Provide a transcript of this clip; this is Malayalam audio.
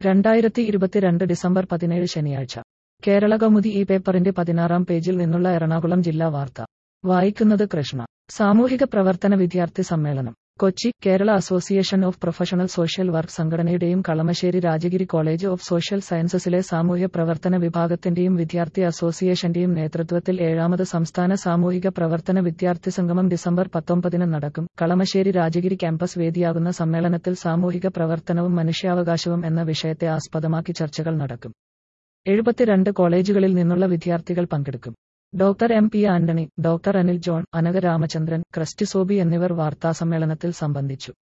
രണ്ടായിരത്തി ഇരുപത്തിരണ്ട് ഡിസംബർ പതിനേഴ് ശനിയാഴ്ച കേരള കൗമുദി ഈ പേപ്പറിന്റെ പതിനാറാം പേജിൽ നിന്നുള്ള എറണാകുളം ജില്ലാ വാർത്ത വായിക്കുന്നത് കൃഷ്ണ സാമൂഹിക പ്രവർത്തന വിദ്യാർത്ഥി സമ്മേളനം Kochi Kerala association of professional social work സംഘടനയുടെയും Kalamassery Rajagiri college of social സയൻസസിലെ സാമൂഹ്യ പ്രവർത്തന വിഭാഗത്തിന്റെയും വിദ്യാർത്ഥി അസോസിയേഷന്റെയും നേതൃത്വത്തിൽ ഏഴാമത് സംസ്ഥാന സാമൂഹിക പ്രവർത്തന വിദ്യാർത്ഥി സംഗമം ഡിസംബർ പത്തൊമ്പതിന് നടക്കും കളമശ്ശേരി രാജഗിരി ക്യാമ്പസ് വേദിയാകുന്ന സമ്മേളനത്തിൽ സാമൂഹിക പ്രവർത്തനവും മനുഷ്യാവകാശവും എന്ന വിഷയത്തെ ആസ്പദമാക്കി ചർച്ചകൾ നടക്കും എഴുപത്തിരണ്ട് കോളേജുകളിൽ നിന്നുള്ള വിദ്യാർത്ഥികൾ പങ്കെടുക്കും doctor M P Antony doctor Anil John Anagha Ramachandran Christy Sobi എന്നിവർ വാർത്താസമ്മേളനത്തിൽ സംബന്ധിച്ചു